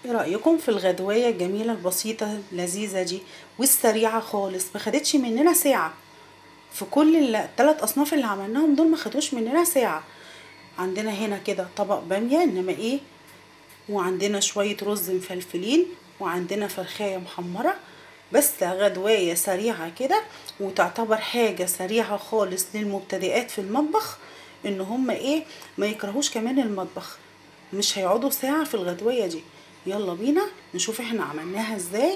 ايه رأيكم في الغدواية الجميلة البسيطة اللذيذة دي والسريعة خالص ما خدتش مننا ساعة في كل الثلاث اصناف اللي عملناهم دول ما خدوش مننا ساعة عندنا هنا كده طبق بامية انما ايه وعندنا شوية رز مفلفلين وعندنا فرخاية محمرة بس غدواية سريعة كده وتعتبر حاجة سريعة خالص للمبتدئات في المطبخ ان هم ايه ما يكرهوش كمان المطبخ مش هيقعدوا ساعة في الغدوية دي يلا بينا نشوف احنا عملناها ازاي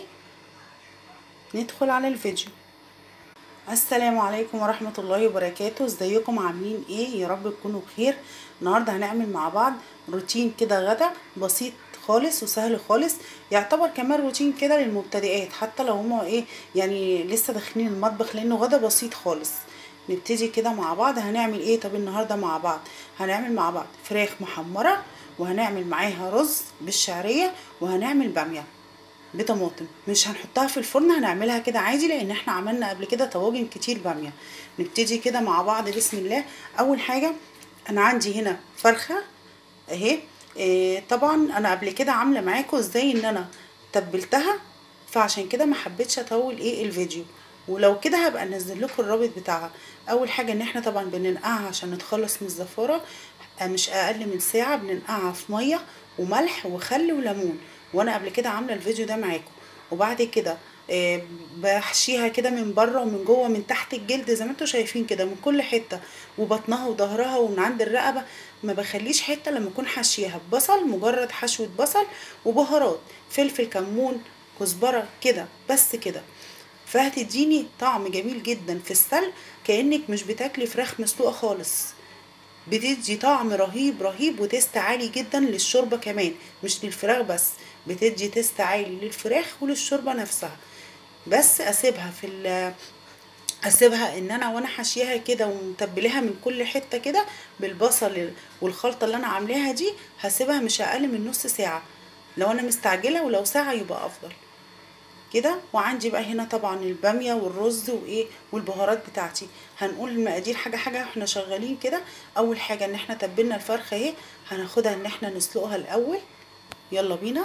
ندخل على الفيديو السلام عليكم ورحمة الله وبركاته ازيكم عاملين ايه يا رب تكونوا بخير النهاردة هنعمل مع بعض روتين كده غدا بسيط خالص وسهل خالص يعتبر كمان روتين كده للمبتدئات حتى لو هما ايه يعني لسه داخلين المطبخ لانه غدا بسيط خالص نبتدي كده مع بعض هنعمل ايه طب النهارده مع بعض هنعمل مع بعض فراخ محمره وهنعمل معاها رز بالشعريه وهنعمل باميه بطماطم مش هنحطها في الفرن هنعملها كده عادي لان احنا عملنا قبل كده طواجن كتير باميه نبتدي كده مع بعض بسم الله اول حاجه انا عندي هنا فرخه اهي إيه طبعا انا قبل كده عامله معاكم ازاي ان انا تبلتها فعشان كده ما حبيتش اطول ايه الفيديو ولو كده هبقى انزل لكم الرابط بتاعها اول حاجه ان احنا طبعا بننقعها عشان نتخلص من الزفاره مش اقل من ساعه بننقعها في ميه وملح وخل وليمون وانا قبل كده عامله الفيديو ده معاكم وبعد كده آه بحشيها كده من بره ومن جوه من تحت الجلد زي ما انتم شايفين كده من كل حته وبطنها وظهرها ومن عند الرقبه ما بخليش حته لما اكون حاشيها ببصل مجرد حشوه بصل وبهارات فلفل كمون كزبره كده بس كده فهتديني طعم جميل جدا في السلق كانك مش بتاكلي فراخ مسلوقه خالص بتدي طعم رهيب رهيب وتست عالي جدا للشوربه كمان مش للفراخ بس بتدي تست عالي للفراخ وللشوربه نفسها بس اسيبها في اسيبها ان انا وانا حاشيها كده ومتبلاها من كل حته كده بالبصل والخلطه اللي انا عاملاها دي هسيبها مش اقل من نص ساعه لو انا مستعجله ولو ساعه يبقى افضل كده وعندي بقى هنا طبعا الباميه والرز وايه والبهارات بتاعتي هنقول المقادير حاجه حاجه احنا شغالين كده اول حاجه ان احنا تبلنا الفرخه اهي هناخدها ان احنا نسلقها الاول يلا بينا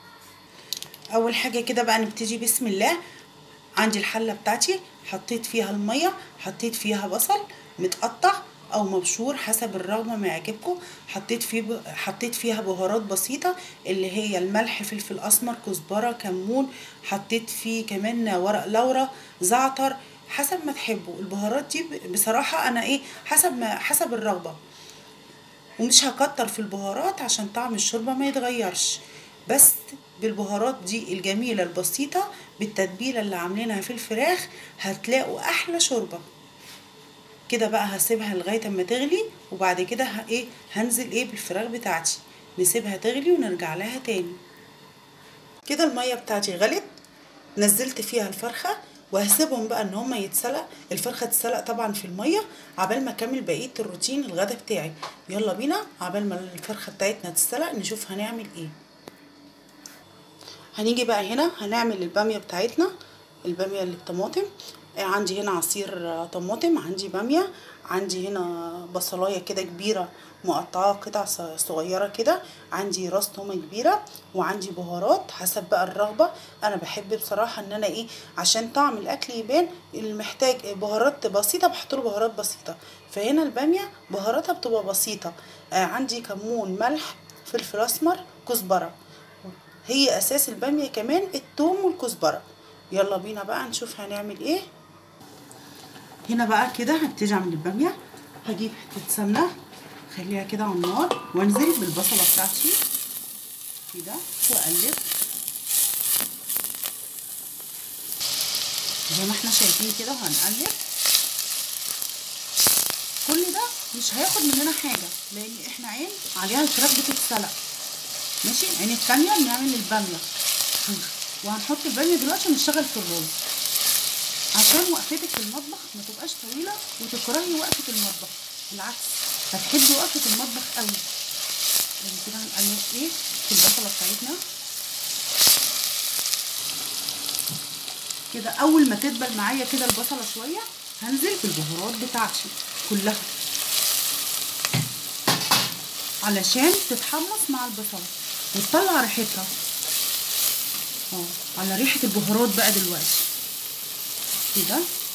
اول حاجه كده بقى نبتدي بسم الله عندي الحله بتاعتي حطيت فيها الميه حطيت فيها بصل متقطع او مبشور حسب الرغبه ما يعجبكم حطيت فيه ب... حطيت فيها بهارات بسيطه اللي هي الملح فلفل اسمر كزبره كمون حطيت فيه كمان ورق لورا زعتر حسب ما تحبوا البهارات دي بصراحه انا ايه حسب ما حسب الرغبه ومش هكتر في البهارات عشان طعم الشوربه ما يتغيرش بس بالبهارات دي الجميله البسيطه بالتتبيله اللي عاملينها في الفراخ هتلاقوا احلى شوربه كده بقى هسيبها لغايه اما تغلي وبعد كده ايه هنزل ايه بالفراخ بتاعتي نسيبها تغلي ونرجع لها تاني كده الميه بتاعتي غلت نزلت فيها الفرخه وهسيبهم بقى ان هما يتسلق الفرخه تتسلق طبعا في الميه عبال ما اكمل بقيه الروتين الغدا بتاعي يلا بينا عبال ما الفرخه بتاعتنا تتسلق نشوف هنعمل ايه هنيجي بقى هنا هنعمل الباميه بتاعتنا الباميه اللي بطماطم عندي هنا عصير طماطم عندي باميه عندي هنا بصلايه كده كبيره مقطعه قطع صغيره كده عندي راس تومه كبيره وعندي بهارات حسب بقى الرغبه انا بحب بصراحه ان انا ايه عشان طعم الاكل يبان المحتاج بهارات بسيطه بحط له بهارات بسيطه فهنا الباميه بهاراتها بتبقى بسيطه آه عندي كمون ملح فلفل اسمر كزبره هي اساس الباميه كمان الثوم والكزبره يلا بينا بقى نشوف هنعمل ايه هنا بقى كده هبتدي اعمل الباميه هجيب حته سمنه اخليها كده على النار وانزل بالبصله بتاعتي كده واقلب زي ما احنا شايفين كده هنقلب كل ده مش هياخد مننا حاجه لان احنا عين عليها الفراخ بتتسلق ماشي العين التانية بنعمل الباميه وهنحط الباميه دلوقتي ونشتغل في الرز عشان وقفتك في المطبخ ما تبقاش طويله وتكرهي وقفه المطبخ بالعكس هتحبي وقفه المطبخ قوي يعني كده هنقلب ايه في البصله بتاعتنا كده اول ما تدبل معايا كده البصله شويه هنزل بالبهارات بتاعتي كلها علشان تتحمص مع البصله وتطلع ريحتها اه على ريحه البهارات بقى دلوقتي كده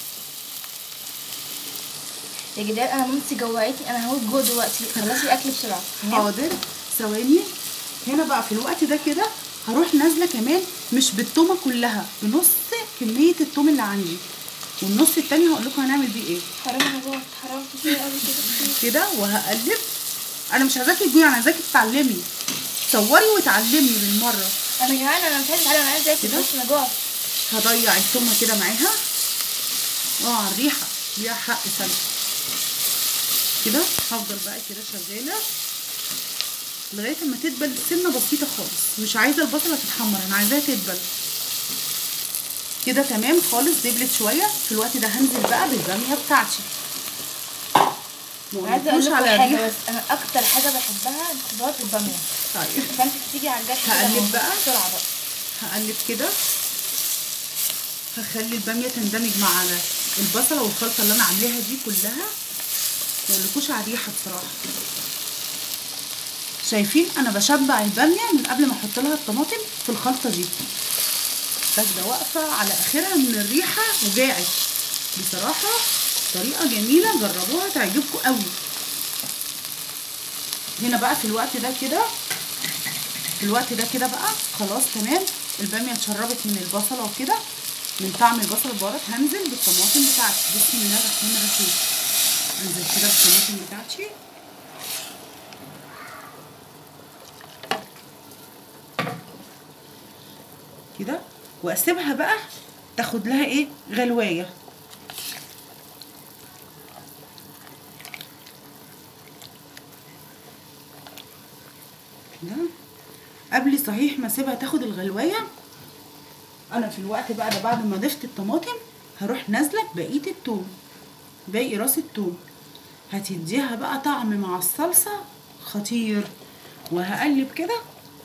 يا جدعان انا مامتي جوعتني انا هموت جوه دلوقتي خلصي الاكل بسرعه تمام؟ حاضر ثواني هنا بقى في الوقت ده كده هروح نازله كمان مش بالتومه كلها بنص كميه التوم اللي عندي والنص التاني هقول لكم هنعمل بيه ايه حرام انا جوعت حرام كتير قوي كده كده وهقلب انا مش عايزاكي تجوعي انا عايزاكي تتعلمي صوري وتعلمي بالمره انا جعانه انا مش عايزه اتعلم انا عايزه اكل كده؟ بس انا جوعت هضيع التومه كده معاها اه على الريحه ليها حق سلق كده هفضل بقى كده شغاله لغايه اما تدبل سنه بسيطه خالص مش عايزه البصله تتحمر انا عايزاها تدبل كده تمام خالص دبلت شويه في الوقت ده هنزل بقى بالباميه بتاعتي ما عايزه اقول قلتلكوش لكم على حاجه الريحه بس انا اكتر حاجه بحبها الخضار الباميه طيب فانت تيجي على الجرح كده هقلب ماما. بقى. بسرعه بقى هقلب كده هخلي الباميه تندمج مع البصله والخلطه اللي انا عاملاها دي كلها ما اقولكوش على الريحه بصراحه شايفين انا بشبع الباميه من قبل ما احط لها الطماطم في الخلطه دي ساجده واقفه على اخرها من الريحه وجاعت بصراحه طريقه جميله جربوها تعجبكم قوي هنا بقى في الوقت ده كده في الوقت ده كده بقى خلاص تمام الباميه اتشربت من البصله وكده من طعم البصل البهارات هنزل بالطماطم بتاعتي بسم الله الرحمن الرحيم انزل كده بالطماطم بتاعتي كده واسيبها بقى تاخد لها ايه غلوايه كده قبل صحيح ما اسيبها تاخد الغلوايه انا في الوقت بقى ده بعد ما ضفت الطماطم هروح نازله بقيه التوم باقي راس التوم هتديها بقى طعم مع الصلصه خطير وهقلب كده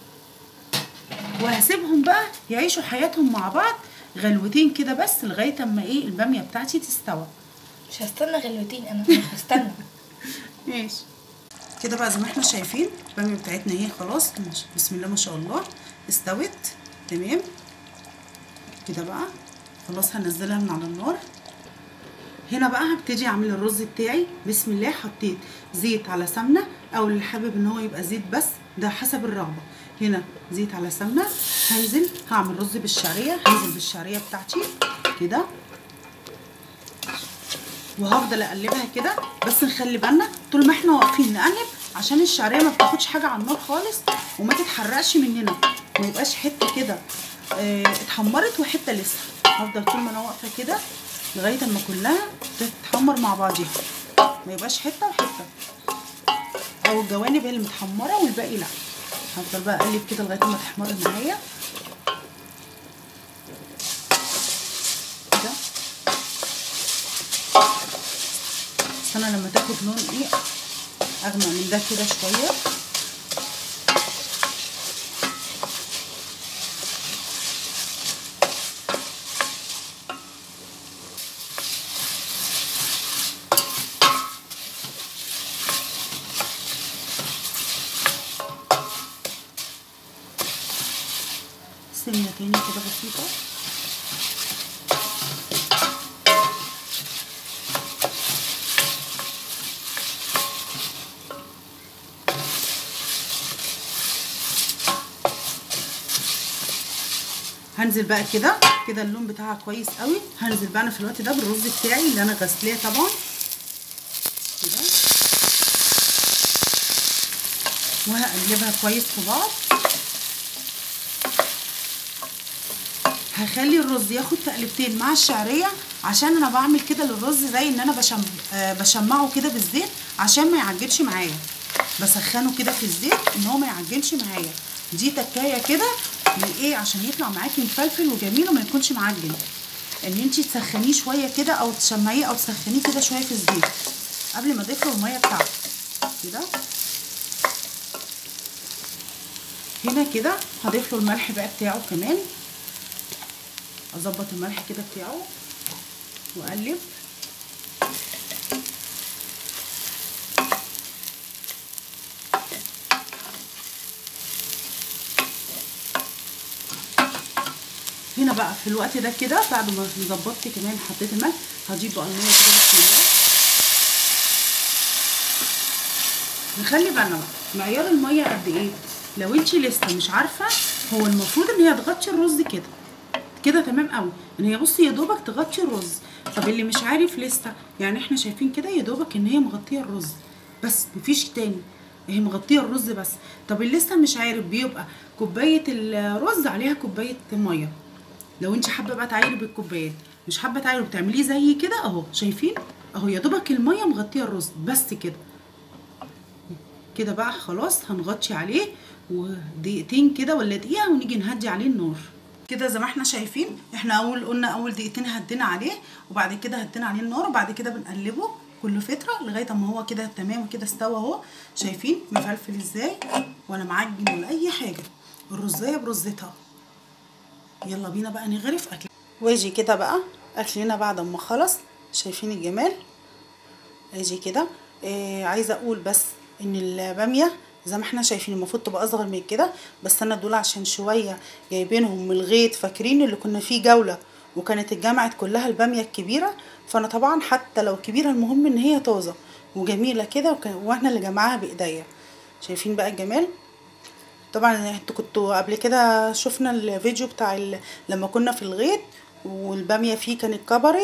وهسيبهم بقى يعيشوا حياتهم مع بعض غلوتين كده بس لغايه اما ايه الباميه بتاعتي تستوى مش هستنى غلوتين انا مش هستنى ماشي كده بقى زي ما احنا شايفين الباميه بتاعتنا اهي خلاص ماشي. بسم الله ما شاء الله استوت تمام كده بقى خلاص هنزلها من على النار هنا بقى هبتدي اعمل الرز بتاعي بسم الله حطيت زيت على سمنه او اللي حابب ان هو يبقى زيت بس ده حسب الرغبه هنا زيت على سمنه هنزل هعمل رز بالشعريه هنزل بالشعريه بتاعتي كده وهفضل اقلبها كده بس نخلي بالنا طول ما احنا واقفين نقلب عشان الشعريه ما بتاخدش حاجه على النار خالص وما تتحرقش مننا ما يبقاش حته كده اه اتحمرت وحته لسه هفضل طول ما انا واقفه كده لغايه اما كلها تتحمر مع بعضيها ما يبقاش حته وحته او الجوانب هي اللي متحمره والباقي لا هفضل بقى اقلب كده لغايه ما تحمر معايا كده استنى لما تاخد لون ايه اغمق من ده كده شويه سنه تاني كده بسيطه هنزل بقى كده كده اللون بتاعها كويس قوي هنزل بقى انا في الوقت ده بالرز بتاعي اللي انا غسلاه طبعا كده وهقلبها كويس في بعض هخلي الرز ياخد تقلبتين مع الشعريه عشان انا بعمل كده للرز زي ان انا بشم... آه بشمعه كده بالزيت عشان ما يعجنش معايا بسخنه كده في الزيت ان هو ما يعجنش معايا دي تكايه كده لايه عشان يطلع معاكي مفلفل وجميل وما يكونش معجن ان انت تسخنيه شويه كده او تشمعيه او تسخنيه كده شويه في الزيت قبل ما اضيف له الميه بتاعته كده هنا كده هضيف له الملح بقى بتاعه كمان اظبط الملح كده بتاعه واقلب هنا بقى في الوقت ده كده بعد ما ظبطت كمان حطيت الملح هجيب بقى الميه كده بسم الله نخلي بالنا بقى معيار الميه قد ايه لو انت لسه مش عارفه هو المفروض ان هي تغطي الرز كده كده تمام قوي ان هي بصي يا دوبك تغطي الرز طب اللي مش عارف لسه يعني احنا شايفين كده يا دوبك ان هي مغطيه الرز بس مفيش تاني هي مغطيه الرز بس طب اللي لسه مش عارف بيبقى كوبايه الرز عليها كوبايه ميه لو انت حابه بقى تعايري بالكوبايات مش حابه تعايري بتعمليه زي كده اهو شايفين اهو يا دوبك الميه مغطيه الرز بس كده كده بقى خلاص هنغطي عليه ودقيقتين كده ولا دقيقه ونيجي نهدي عليه النار كده زي ما احنا شايفين احنا اول قلنا اول دقيقتين هدينا عليه وبعد كده هدينا عليه النار وبعد كده بنقلبه كل فتره لغايه اما هو كده تمام كده استوى اهو شايفين مفلفل ازاي ولا معجن ولا اي حاجه الرزايه برزتها يلا بينا بقى نغرف اكل واجي كده بقى اكلنا بعد ما خلص شايفين الجمال اجي كده آه عايزه اقول بس ان الباميه زي ما احنا شايفين المفروض تبقى اصغر من كده بس انا دول عشان شويه جايبينهم من الغيط فاكرين اللي كنا فيه جوله وكانت اتجمعت كلها الباميه الكبيره فانا طبعا حتى لو كبيره المهم ان هي طازه وجميله كده وكان- واحنا اللي جمعاها بايديا شايفين بقى الجمال طبعا انتوا كنتوا قبل كده شفنا الفيديو بتاع ال... لما كنا في الغيط والباميه فيه كانت كبرت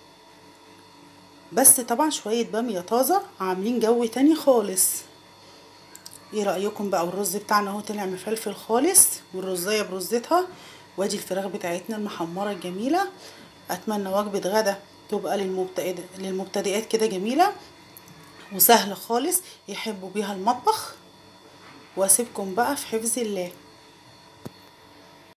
بس طبعا شويه باميه طازه عاملين جو تاني خالص ايه رايكم بقى والرز بتاعنا اهو طلع مفلفل خالص والرزايه برزتها وادي الفراخ بتاعتنا المحمره الجميله اتمنى وجبه غدا تبقى للمبتدئ للمبتدئات كده جميله وسهله خالص يحبوا بيها المطبخ واسيبكم بقى في حفظ الله